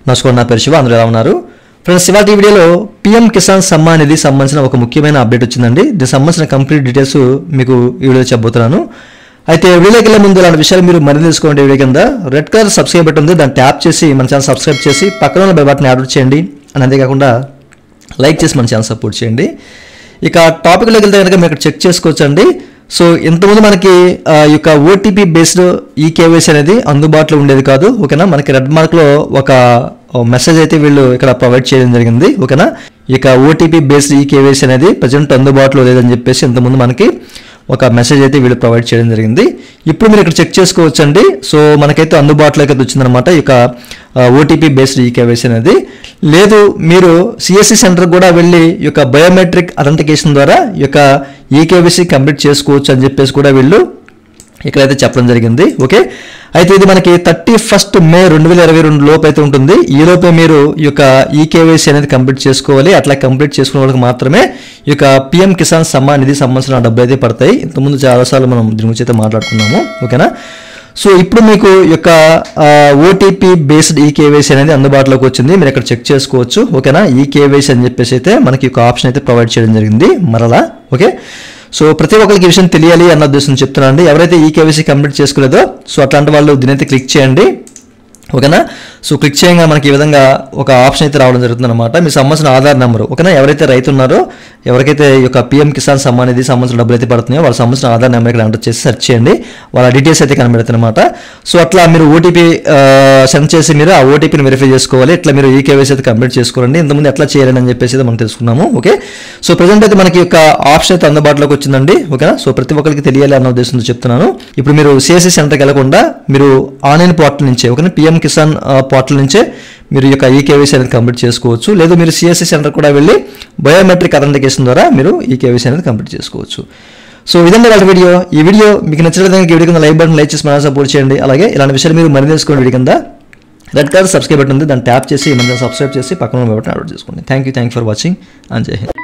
నమస్కారం నా పేరు శివ అందరూ ఎలా ఉన్నారు ఫ్రెండ్స్ ఇవాళ ఈ వీడియోలో పిఎం కిసాన్ సమ్మాన్ నిధి సంబంధించిన ఒక ముఖ్యమైన అప్డేట్ వచ్చిందండి దీనికి సంబంధించిన కంప్లీట్ డీటెయిల్స్ మీకు ఈ వీడియో చెప్పబోతున్నాను అయితే వీడియోకి వెళ్ళే ముందు ఇలాంటి విషయాలు మీరు మరింత తెలుసుకోండి వీడియో కింద రెడ్ కలర్ సబ్స్క్రైబ్ బటన్ ఉంది దాన్ని ట్యాప్ చేసి మన ఛానల్ సబ్స్క్రైబ్ చేసి పక్కన ఉన్న బెల్ బటన్ యాడ్ చేయండి అని అంతేకాకుండా లైక్ చేసి మన ఛానల్ సపోర్ట్ చేయండి ఇక టాపిక్లోకి వెళ్తే కనుక మీరు ఇక్కడ చెక్ చేసుకోవచ్చండి సో ఇంతకుముందు మనకి ఆ, ఈ యొక్క ఓటీపీ బేస్డ్ ఈ కేవైసీ అనేది అందుబాటులో ఉండేది కాదు ఓకేనా మనకి రెడ్ మార్క్లో ఒక మెసేజ్ అయితే వీళ్ళు ఇక్కడ ప్రొవైడ్ చేయడం జరిగింది ఓకేనా ఇక ఓటీపీ బేస్డ్ ఈ కేవైసీ అనేది ప్రజెంట్ అందుబాటులో లేదని చెప్పేసి ఇంతకుముందు మనకి ఒక మెసేజ్ అయితే వీళ్ళు ప్రొవైడ్ చేయడం జరిగింది ఇప్పుడు మీరు ఇక్కడ చెక్ చేసుకోవచ్చండి సో మనకైతే అందుబాటులోకి అయితే వచ్చిందనమాట ఈ యొక్క ఓటీపీ బేస్డ్ ఈ కేవైసీ అనేది లేదు మీరు సిఎస్సి సెంటర్ కూడా వెళ్ళి ఈ యొక్క బయోమెట్రిక్ అథెంటికేషన్ ద్వారా ఈ యొక్క ఈకేవైసీ కంప్లీట్ చేసుకోవచ్చు అని చెప్పేసి కూడా వీళ్ళు ఇక్కడైతే చెప్పడం జరిగింది ఓకే అయితే ఇది మనకి థర్టీ ఫస్ట్ మే రెండు వేల ఇరవై రెండు లోపు అయితే ఉంటుంది ఈ లోపే మీరు ఈ యొక్క ఈకేవైసీ అనేది కంప్లీట్ చేసుకోవాలి అట్లా కంప్లీట్ చేసుకున్న వాళ్ళకి మాత్రమే ఈ యొక్క పిఎం కిసాన్ సమ్మాన్ నిధి సంబంధించిన డబ్బులు అయితే పడతాయి ఇంతకుముందు చాలాసార్లు మనం దీని గురించి అయితే మాట్లాడుకున్నాము ఓకేనా సో ఇప్పుడు మీకు ఈ యొక్క ఓటీపీ బేస్డ్ ఈ కేవైసీ అనేది అందుబాటులోకి వచ్చింది మీరు ఇక్కడ చెక్ చేసుకోవచ్చు ఓకేనా ఈ కేవైసీ అని చెప్పేసి అయితే మనకి ఒక ఆప్షన్ అయితే ప్రొవైడ్ చేయడం జరిగింది మరలా ఓకే సో ప్రతి ఒక్కరికి ఈ విషయం తెలియాలి అన్న ఉద్దేశం చెప్తున్నాను అండి ఎవరైతే ఈ కేవైసీ కంప్లీట్ చేసుకోలేదో సో అట్లాంటి వాళ్ళు దీని అయితే క్లిక్ చేయండి ఓకేనా సో క్లిక్ చేయగా మనకి ఈ విధంగా ఒక ఆప్షన్ అయితే రావడం జరుగుతుంది అనమాట మీ సంబంధించిన ఆధార్ నెంబర్ ఓకేనా ఎవరైతే రైతు ఉన్నారో ఎవరికైతే ఈ యొక్క పిఎం కిసాన్ సమ్మాన్ నిధి సంబంధించిన డబ్బులు అయితే పడుతున్నాయో వాళ్ళ సంబంధించిన ఆధార్ నెంబర్ ఇక్కడ ఎంటర్ చేసి సెర్చ్ చేయండి వాళ్ళ డీటెయిల్స్ అయితే కనబడుతుంది అనమాట సో అట్లా మీరు ఓటీపీ సెండ్ చేసి మీరు ఆ ఓటీపీని వెరిఫై చేసుకోవాలి ఇట్లా మీరు ఈ కేవైసీ అయితే కంప్లీట్ చేసుకోవాలండి ఇంతకుముందు ఎట్లా చేయాలని అని చెప్పేసి అయితే మనం తెలుసుకున్నాము ఓకే సో ప్రజెంట్ అయితే మనకి యొక్క ఆప్షన్ అయితే అందుబాటులోకి వచ్చిందండి ఓకేనా సో ప్రతి ఒక్కరికి తెలియాలి అన్న ఉద్దేశంతో చెప్తున్నాను ఇప్పుడు మీరు సిఎస్సి సెంటర్కి వెళ్లకుండా మీరు ఆన్లైన్ పోర్టల్ నుంచే ఓకేనా పిఎం కిసాన్ ఆ, పోర్టల్ నుంచే మీరు ఈ యొక్క ఈ కేవైసీ అనేది కంప్లీట్ చేసుకోవచ్చు లేదు మీరు సిఎస్సి సెంటర్ కూడా వెళ్ళి బయోమెట్రిక్ అథెంటికేషన్ ద్వారా మీరు ఈ కేవైసీ అనేది కంప్లీట్ చేసుకోవచ్చు సో ఇదండి వాళ్ళ వీడియో ఈ వీడియో మీకు నచ్చినట్లయితే ఈ వీడియో కింద లైక్ బటన్ లైక్ చేసి మన సపోర్ట్ చేయండి అలాగే ఇలాంటి విషయాలు మీరు మరింత తెలుసుకోండి వీడియో కింద రెడ్ కలర్ సబ్స్క్రైబ్ బటన్ ఉంది దాన్ని ట్యాప్ చేసి మన సబ్స్క్రైబ్ చేసి పక్కన బటన్ అప్లోడ్ చేసుకోండి thank you thank for watching and Jai Hind